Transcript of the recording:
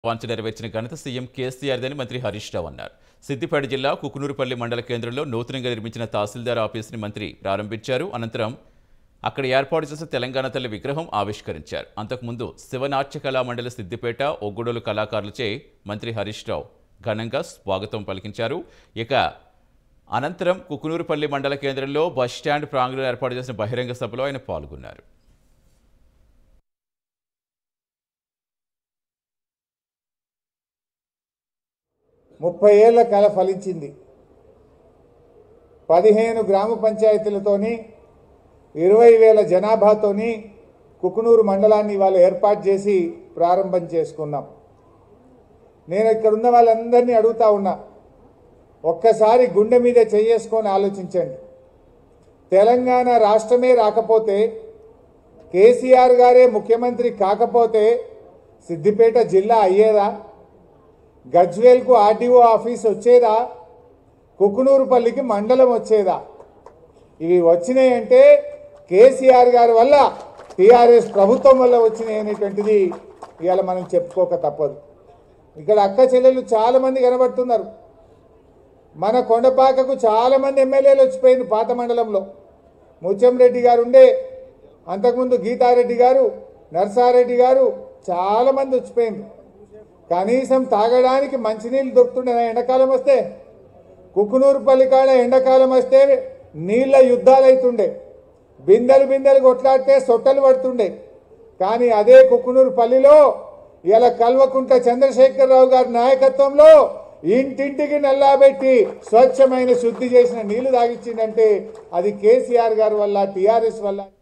వాంఛ నెరవేర్చిన ఘనత సీఎం కేసీఆర్దని మంత్రి హరీష్ రావు అన్నారు సిద్దిపేట జిల్లా కుకునూరుపల్లి మండల కేంద్రంలో నూతనంగా నిర్మించిన తహసీల్దార్ ఆఫీసుని మంత్రి ప్రారంభించారు అనంతరం అక్కడ ఏర్పాటు చేసిన తెలంగాణ తల్లి విగ్రహం ఆవిష్కరించారు అంతకుముందు శివనాట్య కళా మండలి సిద్దిపేట ఒగ్గుడోలు కళాకారులచే మంత్రి హరీష్ రావు ఘనంగా స్వాగతం పలికించారు ఇక అనంతరం కుకునూరుపల్లి మండల కేంద్రంలో బస్ స్టాండ్ ప్రాంగణంలో ఏర్పాటు చేసిన బహిరంగ సభలో ఆయన పాల్గొన్నారు ముప్పై ఏళ్ల కళ ఫలించింది పదిహేను గ్రామ పంచాయతీలతోని ఇరవై వేల జనాభాతోని కుకునూరు మండలాన్ని వాళ్ళు ఏర్పాటు చేసి ప్రారంభం చేసుకున్నాం నేను ఇక్కడ ఉన్న వాళ్ళందరినీ అడుగుతా ఉన్నా ఒక్కసారి గుండె మీద చేసుకొని ఆలోచించండి తెలంగాణ రాష్ట్రమే రాకపోతే కేసీఆర్ గారే ముఖ్యమంత్రి కాకపోతే సిద్దిపేట జిల్లా అయ్యేదా గజ్వేల్కు ఆర్డీఓ ఆఫీస్ వచ్చేదా కుకునూరుపల్లికి మండలం వచ్చేదా ఇవి వచ్చినాయంటే కేసీఆర్ గారి వల్ల టీఆర్ఎస్ ప్రభుత్వం వల్ల వచ్చినాయి అనేటువంటిది ఇవాళ మనం చెప్పుకోక తప్పదు ఇక్కడ అక్క చెల్లెలు చాలా మంది కనబడుతున్నారు మన కొండపాకకు చాలా మంది ఎమ్మెల్యేలు వచ్చిపోయింది పాత మండలంలో ముత్యంరెడ్డి గారు ఉండే అంతకుముందు గీతారెడ్డి గారు నర్సారెడ్డి గారు చాలా మంది వచ్చిపోయింది కనీసం తాగడానికి మంచినీళ్ళు దొరుకుతుండే ఎండాకాలం వస్తే కుక్కునూరుపల్లి కాడ ఎండాకాలం వస్తే నీళ్ళ యుద్ధాలు అవుతుండే బిందెలు బిందెలు కొట్లాడితే సొట్టలు పడుతుండే కానీ అదే కుక్కునూరు పల్లిలో ఇలా కల్వకుంట చంద్రశేఖరరావు గారి నాయకత్వంలో ఇంటింటికి నల్లాబెట్టి స్వచ్ఛమైన శుద్ధి చేసిన నీళ్లు తాగిచ్చిందంటే అది కేసీఆర్ గారి వల్ల టీఆర్ఎస్ వల్ల